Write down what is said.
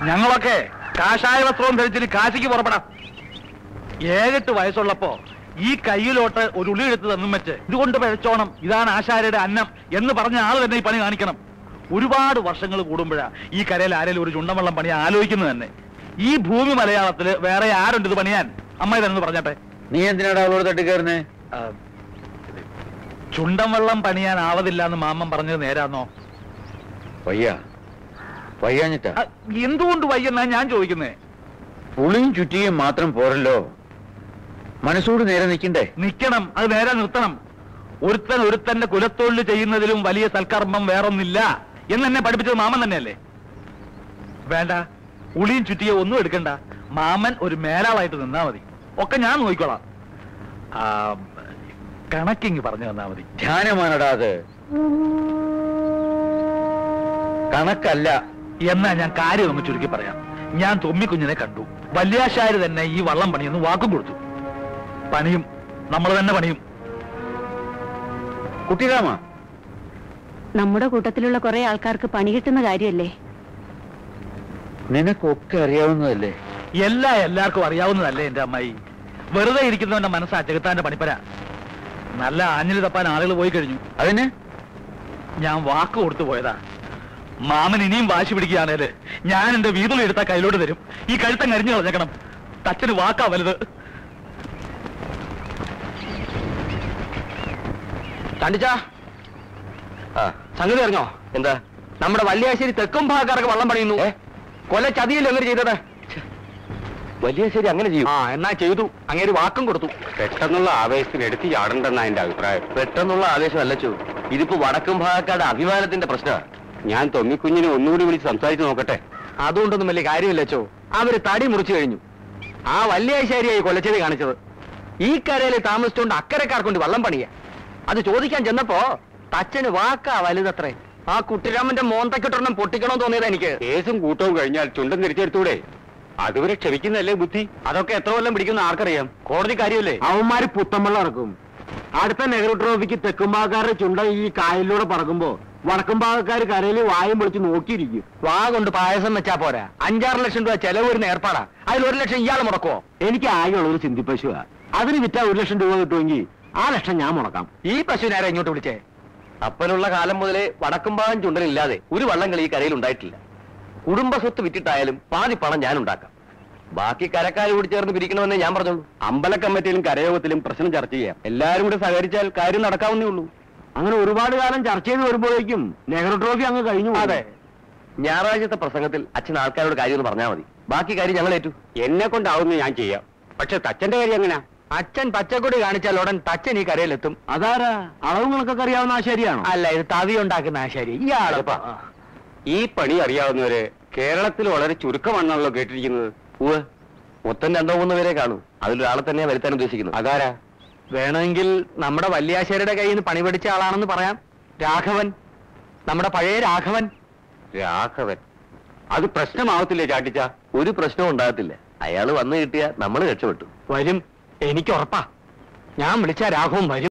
ഞങ്ങളൊക്കെ കാഷായ വസ്ത്രവും ധരിച്ചിട്ട് കാശിക്ക് പുറപ്പെടാം ഏഴെട്ട് വയസ്സുള്ളപ്പോ ഈ കയ്യിലോട്ട് ഒരു ഉള്ളി എടുത്ത് തന്നും വെച്ച് ഇതുകൊണ്ട് പിഴച്ചോണം ഇതാണ് ആശാരിയുടെ അന്നം എന്ന് പറഞ്ഞ ആള് തന്നെ ഈ പണി കാണിക്കണം ഒരുപാട് വർഷങ്ങൾ കൂടുമ്പോഴാ ഈ കരയിൽ ആരെങ്കിലും ഒരു ചുണ്ടൻ പണി ആലോചിക്കുന്നത് തന്നെ ഈ ഭൂമി മലയാളത്തില് വേറെ ആരുണ്ട് ഇത് പണിയാൻ അമ്മ ഇതെന്ന് പറഞ്ഞാട്ടെ നീ എന്തിനാടാ അവളോട് തട്ടിക്കയറുന്നേ ആ, ചുണ്ടൻ വെള്ളം പണിയാൻ ആവതില്ല എന്ന് മാമൻ പറഞ്ഞത് നേരാന്നോ വയ്യ വയ്യാഞ്ഞിട്ടാ ആ, എന്തുകൊണ്ട് വയ്യെന്നാ ഞാൻ ചോദിക്കുന്നേ പുളിയും ചുറ്റിയും മാത്രം പോരല്ലോ മനസ്സോട് നേരെ നിൽക്കണ്ടേ നിക്കണം അത് നേരെ നിർത്തണം ഒരുത്തൻ ഒരുത്തന്റെ കുലത്തൊഴിൽ ചെയ്യുന്നതിലും വലിയ സൽക്കർമ്മം വേറൊന്നില്ല എന്ന് എന്നെ പഠിപ്പിച്ചത് മാമൻ തന്നെയല്ലേ വേണ്ട ഉളിയും ചുറ്റിയോ ഒന്നും എടുക്കണ്ട മാമൻ ഒരു മേലാളായിട്ട് നിന്നാ മതി ഒക്കെ ഞാൻ നോക്കിക്കോളാം ആ, കണക്കിങ് പറഞ്ഞു തന്നാ മതി ധ്യാനമാണടാ അത് കണക്കല്ല എന്നാ ഞാൻ കാര്യം ഒന്ന് ചുരുക്കി പറയാം ഞാൻ തൊമ്മിക്കുഞ്ഞിനെ കണ്ടു വല്യാശാര് തന്നെ ഈ വള്ളം പണിയെന്ന് വാക്കും കൊടുത്തു പണിയും നമ്മൾ തന്നെ പണിയും കുട്ടിരാമ നമ്മുടെ കൂട്ടത്തിലുള്ള കുറെ ആൾക്കാർക്ക് പണി കിട്ടുന്ന കാര്യമല്ലേ നിനക്കൊക്കെ അറിയാവുന്നതല്ലേ എല്ലാ എല്ലാവർക്കും അറിയാവുന്നതല്ലേ എന്റെ അമ്മായി വെറുതെ ഇരിക്കുന്നവന്റെ മനസ്സാ ചെകുത്താന്റെ പണിപ്പര നല്ല ആഞ്ഞിലി തപ്പാൻ ആളുകൾ പോയി കഴിഞ്ഞു അതിന് ഞാൻ വാക്ക് കൊടുത്തു പോയതാ മാമൻ ഇനിയും വാശി പിടിക്കുകയാണേല് ഞാൻ എന്റെ വീതുളി എടുത്താ കയ്യിലോട്ട് തരും ഈ കഴുത്തം കരിഞ്ഞു കളഞ്ഞേക്കണം തച്ചന് വാക്കാ വലുത് കണ്ടിച്ചാ സംഗതി അറിഞ്ഞോ എന്താ നമ്മുടെ വല്യാശ്ശേരി തെക്കും ഭാഗക്കാർക്ക് വള്ളം പണിയുന്നു കൊല ചതിയല്ലോ അങ്ങനെ ചെയ്തത് വലിയശ്ശേരി അങ്ങനെ ചെയ്യും ആ എന്നാ ചെയ്തു അങ്ങനെ വാക്കും കൊടുത്തു പെട്ടെന്നുള്ള ആവേശത്തിന് എടുത്ത് ചാടണ്ടെന്നാ എന്റെ അഭിപ്രായം പെട്ടെന്നുള്ള ആവേശം അല്ലച്ചു ഇതിപ്പോ വടക്കും ഭാഗക്കാരുടെ അഭിമാനത്തിന്റെ പ്രശ്നമാണ് ഞാൻ തൊമ്മിക്കുഞ്ഞിനെ ഒന്നുകൂടി വിളിച്ച് സംസാരിച്ച് നോക്കട്ടെ അതുകൊണ്ടൊന്നും വലിയ കാര്യമില്ലച്ചോ അവര് തടി മുറിച്ചു കഴിഞ്ഞു ആ വല്യാശ്ശേരിയായി കൊലച്ചത് കാണിച്ചത് ഈ കരയിൽ താമസിച്ചുകൊണ്ട് അക്കരക്കാർ കൊണ്ട് വള്ളം പണിയ അത് ചോദിക്കാൻ ചെന്നപ്പോ തച്ചന് വാക്കാ വലുതത്രേ ആ കുട്ടിരാമന്റെ മോന്തക്കിട്ടൊരെണ്ണം പൊട്ടിക്കണമെന്ന് തോന്നിയത് എനിക്ക് കേസും കൂട്ടവും കഴിഞ്ഞാൽ ചുണ്ടൻ തിരിച്ചെടുത്തൂടെ അതുവരെ ക്ഷമിക്കുന്നല്ലേ ബുദ്ധി അതൊക്കെ എത്ര കൊല്ലം പിടിക്കുന്ന ആർക്കറിയാം കോടതി കാര്യമല്ലേ അവന്മാര് പുത്തമ്പള്ളം ഇറക്കും അടുത്ത നെഹ്റു ട്രോഫിക്ക് തെക്കുംഭാഗക്കാരുടെ ചുണ്ട ഈ കായലിലൂടെ പറക്കുമ്പോ വടക്കും ഭാഗക്കാർ കരയിൽ വായും പൊളിച്ച് നോക്കിയിരിക്കും വാ കൊണ്ട് പായസം വെച്ചാ പോരാ അഞ്ചാറ് ലക്ഷം രൂപ ചെലവ് വരുന്ന ഏർപ്പാടാ അതിൽ ഒരു ലക്ഷം ഇയാൾ മുടക്കുവോ എനിക്ക് ആകെയുള്ള ഒരു ചിന്തി പശുവാ അതിന് വിറ്റാ ഒരു ലക്ഷം രൂപ കിട്ടുമെങ്കിൽ ആ ലക്ഷം ഞാൻ മുടക്കാം ഈ പശു നേരെ ഇങ്ങോട്ട് വിളിച്ചേ അപ്പനുള്ള കാലം മുതലേ വടക്കുംഭാഗം ചുണ്ടനില്ലാതെ ഒരു വള്ളം കളി ഈ കരയിൽ ഉണ്ടായിട്ടില്ല കുടുംബ സ്വത്ത് വിറ്റിട്ടായാലും പാതി പണം ഞാൻ ഉണ്ടാക്കാം ബാക്കി കരക്കാർ കൂടി ചേർന്ന് പിരിക്കണമെന്നേ ഞാൻ പറഞ്ഞോളൂ അമ്പല കമ്മിറ്റിയിലും കരയോഗത്തിലും പ്രശ്നം ചർച്ച ചെയ്യാം എല്ലാവരും കൂടെ സഹകരിച്ചാൽ കാര്യം നടക്കാവുന്നേ ഉള്ളൂ അങ്ങനെ ഒരുപാട് കാലം ചർച്ച ചെയ്ത് വരുമ്പോഴേക്കും നെഹ്റു ട്രോഫി അങ്ങ് കഴിഞ്ഞു പോകും. അതെ ഞായറാഴ്ചത്തെ പ്രസംഗത്തിൽ അച്ഛൻ ആൾക്കാരോട് കാര്യം ഒന്ന് പറഞ്ഞാൽ മതി ബാക്കി കാര്യം ഞങ്ങൾ ഏറ്റു എന്നെ കൊണ്ടാവുന്ന ഞാൻ ചെയ്യാം പക്ഷെ തച്ചന്റെ കാര്യം എങ്ങനെയാ അച്ഛൻ പച്ചക്കൊടി കാണിച്ചാൽ ഉടൻ തച്ചൻ ഈ കരയിലെത്തും അതാരാ അളവ് നിങ്ങൾക്കൊക്കെ അറിയാവുന്ന ആ ശരിയാണോ അല്ല ഇത് തവി ഉണ്ടാക്കുന്ന ആശാരി ഇയാളപ്പാ ഈ പണി അറിയാവുന്നവര് കേരളത്തിൽ വളരെ ചുരുക്കമാണെന്നാണല്ലോ കേട്ടിരിക്കുന്നത് ഉവ് മൊത്തം രണ്ടോ മൂന്നോ പേരെ കാണൂ അതിലൊരാളെ തന്നെ വരുത്താൻ ഉദ്ദേശിക്കുന്നു അതാരാ വേണമെങ്കിൽ നമ്മുടെ വല്യാശ്ശേരിയുടെ കയ്യിൽ നിന്ന് പണി പഠിച്ച ആളാണെന്ന് പറയാം രാഘവൻ നമ്മുടെ പഴയ രാഘവൻ രാഘവൻ അത് പ്രശ്നമാവത്തില്ലേ ചാട്ടിച്ച ഒരു പ്രശ്നവും ഉണ്ടാകത്തില്ല അയാൾ വന്നു കിട്ടിയ നമ്മൾ രക്ഷപ്പെട്ടു വരും എനിക്ക് ഉറപ്പാ ഞാൻ വിളിച്ച രാഘവൻ വരും